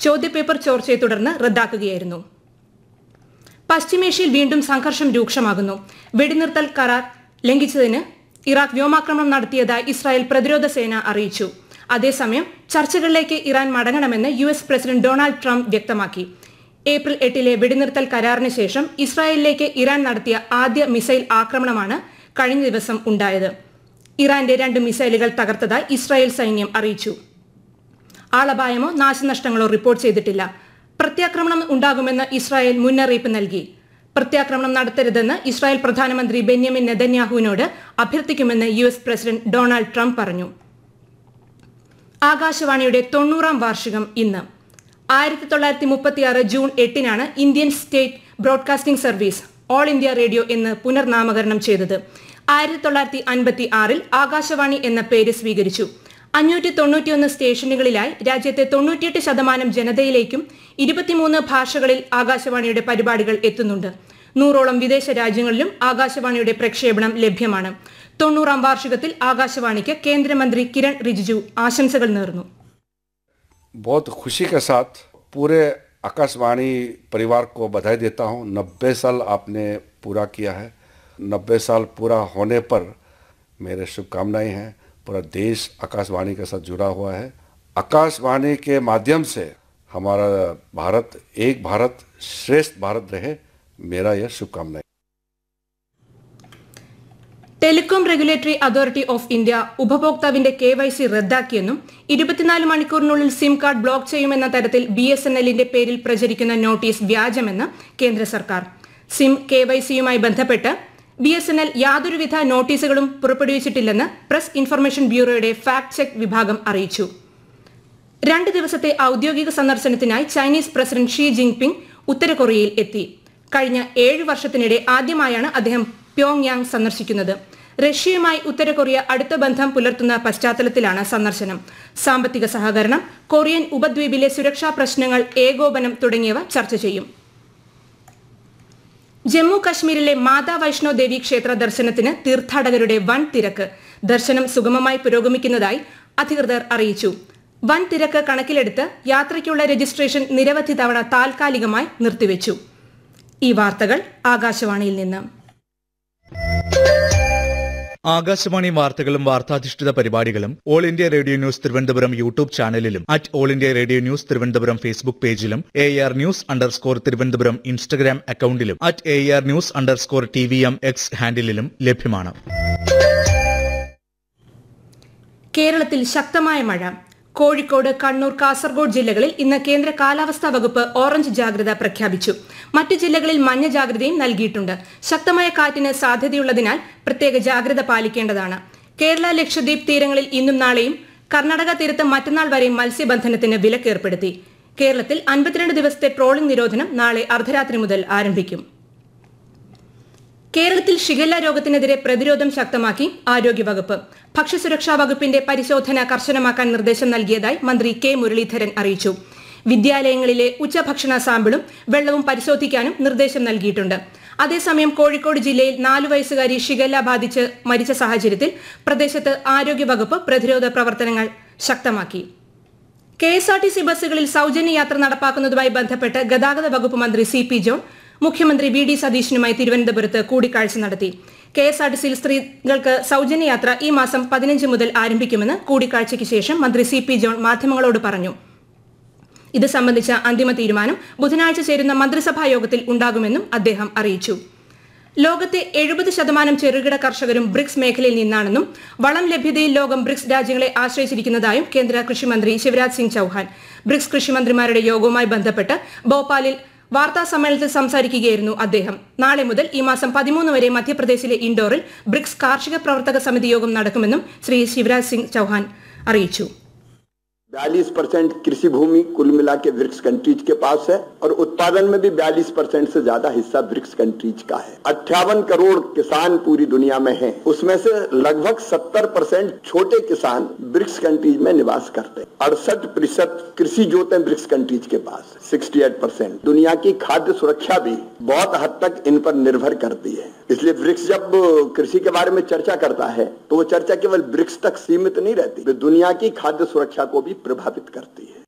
ചോദ്യപേപ്പർ ചോർച്ചയെ തുടർന്ന് റദ്ദാക്കുകയായിരുന്നു പശ്ചിമേഷ്യയിൽ വീണ്ടും സംഘർഷം രൂക്ഷമാകുന്നു വെടിനിർത്തൽ കരാർ ലംഘിച്ചതിന് ഇറാഖ് വ്യോമാക്രമണം നടത്തിയതായി ഇസ്രായേൽ പ്രതിരോധ സേന അറിയിച്ചു അതേസമയം ചർച്ചകളിലേക്ക് ഇറാൻ മടങ്ങണമെന്ന് U S president Donald Trump വ്യക്തമാക്കി ഏപ്രിൽ എട്ടിലെ വെടിനിർത്തൽ കരാറിന് ശേഷം ഇസ്രായേലിലേക്ക് ഇറാൻ നടത്തിയ ആദ്യ മിസൈൽ ആക്രമണമാണ് കഴിഞ്ഞ ദിവസം ഉണ്ടായത് ഇറാന്റെ രണ്ട് മിസൈലുകൾ തകർത്തതായി ഇസ്രായേൽ സൈന്യം അറിയിച്ചു ആളപായമോ നാശനഷ്ടങ്ങളോ റിപ്പോർട്ട് ചെയ്തിട്ടില്ല പ്രത്യാക്രമണം ഉണ്ടാകുമെന്ന് ഇസ്രായേൽ മുന്നറിയിപ്പ് നൽകി പ്രത്യാക്രമണം നടത്തരുതെന്ന് ഇസ്രായേൽ പ്രധാനമന്ത്രി ബെന്യാമിൻ നെതന്യാഹുവിനോട് അഭ്യർത്ഥിക്കുമെന്ന് U S president Donald Trump പറഞ്ഞു ആകാശവാണിയുടെ തൊണ്ണൂറാം വാർഷികം ഇന്ന് ആയിരത്തി തൊള്ളായിരത്തി മുപ്പത്തിയാറ് ജൂൺ എട്ടിനാണ് Indian state broadcasting service all India radio എന്ന് പുനർനാമകരണം ചെയ്തത് ആയിരത്തി തൊള്ളായിരത്തി അൻപത്തി ആറിൽ ആകാശവാണി എന്ന പേര് സ്വീകരിച്ചു അഞ്ഞൂറ്റി തൊണ്ണൂറ്റിയൊന്ന് സ്റ്റേഷനുകളിലായി രാജ്യത്തെ തൊണ്ണൂറ്റിയെട്ട് ശതമാനം ജനതയിലേക്കും ഇരുപത്തിമൂന്ന് ഭാഷകളിൽ ആകാശവാണിയുടെ പരിപാടികൾ എത്തുന്നുണ്ട് നൂറോളം വിദേശ രാജ്യങ്ങളിലും ആകാശവാണിയുടെ പ്രക്ഷേപണം ലഭ്യമാണ് തൊണ്ണൂറാം വാർഷികത്തിൽ ആകാശവാണിക്ക് കേന്ദ്രമന്ത്രി കിരൺ റിജിജു ആശംസകൾ നേർന്നു बहुत खुशी के साथ पूरे आकाशवाणी परिवार को बधाई देता हूँ नब्बे साल आपने पूरा किया है नब्बे साल पूरा होने पर मेरे शुभकामनाएं हैं पूरा देश आकाशवाणी के साथ जुड़ा हुआ है आकाशवाणी के माध्यम से हमारा भारत एक भारत श्रेष्ठ भारत रहे मेरा यह शुभकामनाएं telecom regulatory authority of India ഉപഭോക്താവിന്റെ കെ വൈ സി റദ്ദാക്കിയെന്നും ഇരുപത്തിനാല് മണിക്കൂറിനുള്ളിൽ സിം കാർഡ് ബ്ലോക്ക് ചെയ്യുമെന്ന തരത്തിൽ ബി എസ് എൻ എല്ലിന്റെ പേരിൽ പ്രചരിക്കുന്ന നോട്ടീസ് വ്യാജമെന്ന് കേന്ദ്ര സർക്കാർ സിം കെ വൈ സിയുമായി ബന്ധപ്പെട്ട് ബി എസ് എൻ എൽ യാതൊരുവിധ നോട്ടീസുകളും പുറപ്പെടുവിച്ചിട്ടില്ലെന്ന് പ്രസ് ഇൻഫർമേഷൻ ബ്യൂറോയുടെ ഫാക്ട് ചെക്ക് വിഭാഗം അറിയിച്ചു രണ്ട് ദിവസത്തെ ഔദ്യോഗിക സന്ദർശനത്തിനായി ചൈനീസ് പ്രസിഡന്റ് ഷീ ജിൻപിങ് ഉത്തര കൊറിയയിൽ എത്തി കഴിഞ്ഞ ഏഴ് വർഷത്തിനിടെ ആദ്യമായാണ് അദ്ദേഹം പ്യോങ് യാങ് സന്ദർശിക്കുന്നത് റഷ്യയുമായി ഉത്തര കൊറിയ അടുത്ത ബന്ധം പുലർത്തുന്ന പശ്ചാത്തലത്തിലാണ് സന്ദർശനം സാമ്പത്തിക സഹകരണം കൊറിയൻ ഉപദ്വീപിലെ സുരക്ഷാ പ്രശ്നങ്ങൾ ഏകോപനം തുടങ്ങിയവ ചർച്ച ചെയ്യും ജമ്മു കശ്മീരിലെ മാതാ വൈഷ്ണോ ദേവി ക്ഷേത്ര ദർശനത്തിന് തീർത്ഥാടകരുടെ വൻ തിരക്ക് ദർശനം സുഗമമായി പുരോഗമിക്കുന്നതായി അധികൃതർ അറിയിച്ചു വൻ തിരക്ക് കണക്കിലെടുത്ത് യാത്രയ്ക്കുള്ള രജിസ്ട്രേഷൻ നിരവധി തവണ താൽക്കാലികമായി നിർത്തിവെച്ചു ഈ വാർത്തകൾ ആകാശവാണിയിൽ നിന്ന് ആകാശവാണി വാർത്തകളും വാർത്താധിഷ്ഠിത പരിപാടികളും all India radio news Thiruvananthapuram YouTube ചാനലിലും at all India radio news Thiruvananthapuram Facebook പേജിലും A R news underscore Thiruvananthapuram Instagram അക്കൌണ്ടിലും at A R news underscore T V M X ഹാൻഡിലും ലഭ്യമാണ് കേരളത്തിൽ ശക്തമായ മഴ കോഴിക്കോട് കണ്ണൂർ കാസർഗോഡ് ജില്ലകളിൽ ഇന്ന് കേന്ദ്ര കാലാവസ്ഥാ വകുപ്പ് ഓറഞ്ച് ജാഗ്രത പ്രഖ്യാപിച്ചു മറ്റ് ജില്ലകളിൽ മഞ്ഞ ജാഗ്രതയും നൽകിയിട്ടുണ്ട് ശക്തമായ കാറ്റിന് സാധ്യതയുള്ളതിനാൽ പ്രത്യേക ജാഗ്രത പാലിക്കേണ്ടതാണ് കേരള ലക്ഷദ്വീപ് തീരങ്ങളിൽ ഇന്നും നാളെയും കർണാടക തീരത്ത് മറ്റന്നാൾ വരെയും മത്സ്യബന്ധനത്തിന് വിലക്കേർപ്പെടുത്തി കേരളത്തിൽ അൻപത്തിരണ്ട് ദിവസത്തെ ട്രോളിംഗ് നിരോധനം നാളെ അർദ്ധരാത്രി മുതൽ ആരംഭിക്കും കേരളത്തിൽ ഷിഗല്ല രോഗത്തിനെതിരെ പ്രതിരോധം ശക്തമാക്കി ആരോഗ്യവകുപ്പ് ഭക്ഷ്യസുരക്ഷാ വകുപ്പിന്റെ പരിശോധന കർശനമാക്കാൻ നിർദ്ദേശം നൽകിയതായി മന്ത്രി കെ മുരളീധരൻ അറിയിച്ചു വിദ്യാലയങ്ങളിലെ ഉച്ചഭക്ഷണ സാമ്പിളും വെള്ളവും പരിശോധിക്കാനും നിർദ്ദേശം നൽകിയിട്ടുണ്ട് അതേസമയം കോഴിക്കോട് ജില്ലയിൽ നാലു വയസ്സുകാരി ഷിഗല്ല ബാധിച്ച് മരിച്ച സാഹചര്യത്തിൽ പ്രദേശത്ത് ആരോഗ്യവകുപ്പ് പ്രതിരോധ പ്രവർത്തനങ്ങൾ ശക്തമാക്കി K S R T C ബസ്സുകളിൽ സൗജന്യ യാത്ര നടപ്പാക്കുന്നതുമായി ബന്ധപ്പെട്ട് ഗതാഗത വകുപ്പ് മന്ത്രി സി പി ജോൺ മുഖ്യമന്ത്രി വി ഡി സതീശനുമായി തിരുവനന്തപുരത്ത് കൂടിക്കാഴ്ച നടത്തി കെ എസ് ആർ ടി സിയിൽ സ്ത്രീകൾക്ക് സൗജന്യ യാത്ര ഈ മാസം പതിനഞ്ച് മുതൽ ആരംഭിക്കുമെന്ന് കൂടിക്കാഴ്ചയ്ക്ക് ശേഷം മന്ത്രി സി പി ജോൺ മാധ്യമങ്ങളോട് പറഞ്ഞു ഇത് സംബന്ധിച്ച അന്തിമ തീരുമാനം ബുധനാഴ്ച ചേരുന്ന മന്ത്രിസഭാ യോഗത്തിൽ ഉണ്ടാകുമെന്നും അദ്ദേഹം അറിയിച്ചു ലോകത്തെ എഴുപത് ശതമാനം ചെറുകിട കർഷകരും ബ്രിക്സ് മേഖലയിൽ നിന്നാണെന്നും വളം ലഭ്യതയിൽ ലോകം ബ്രിക്സ് രാജ്യങ്ങളെ ആശ്രയിച്ചിരിക്കുന്നതായും കേന്ദ്ര കൃഷിമന്ത്രി ശിവരാജ് സിംഗ് ചൌഹാൻ ബ്രിക്സ് കൃഷിമന്ത്രിമാരുടെ യോഗവുമായി ബന്ധപ്പെട്ട് ഭോപ്പാലിൽ വാർത്താ സമ്മേളനത്തിൽ സംസാരിക്കുകയായിരുന്നു അദ്ദേഹം നാളെ മുതൽ ഈ മാസം പതിമൂന്ന് വരെ മധ്യപ്രദേശിലെ ഇൻഡോറിൽ ബ്രിക്സ് കാർഷിക പ്രവർത്തക സമിതി യോഗം നടക്കുമെന്നും ശ്രീ ശിവരാജ് സിംഗ് ചൌഹാൻ അറിയിച്ചു बयालीस परसेंट कृषि भूमि कुल मिला के ब्रिक्स कंट्रीज के पास है और उत्पादन में भी बयालीस परसेंट से ज्यादा हिस्सा ब्रिक्स कंट्रीज का है अट्ठावन करोड़ किसान पूरी दुनिया में हैं उसमें से लगभग सत्तर परसेंट छोटे किसान ब्रिक्स कंट्रीज में निवास करते हैं अड़सठ प्रतिशत कृषि जोते ब्रिक्स कंट्रीज के पास सिक्सटी एट परसेंट दुनिया की खाद्य सुरक्षा भी बहुत हद तक इन पर निर्भर करती है इसलिए ब्रिक्स जब कृषि के बारे में चर्चा करता है तो वो चर्चा केवल ब्रिक्स तक सीमित नहीं रहती वे दुनिया की खाद्य सुरक्षा को भी प्रभावित करती है